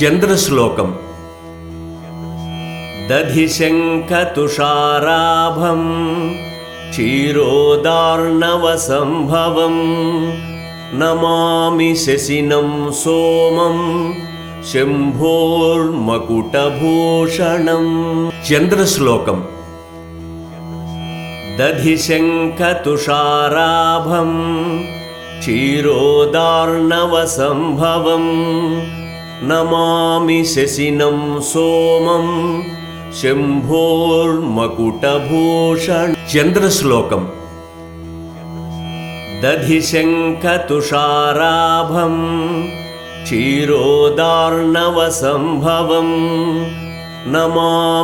చంద్రశ్లోకం దధిశంఖతుషారాభం క్షీరోదార్ణవసంభవం నమామి శశినం సోమం శంభోర్మకుటభూషణం చంద్రశ్లోకం దధిశంఖతుషారాభం క్షీరోదార్ణవసంభవం నమామి శశినం సోమం శంభోర్మకుటభూషణ చంద్రశ్లోకం దధిశంఖతుషారాభం క్షీరోదార్ణవసంభవం నమా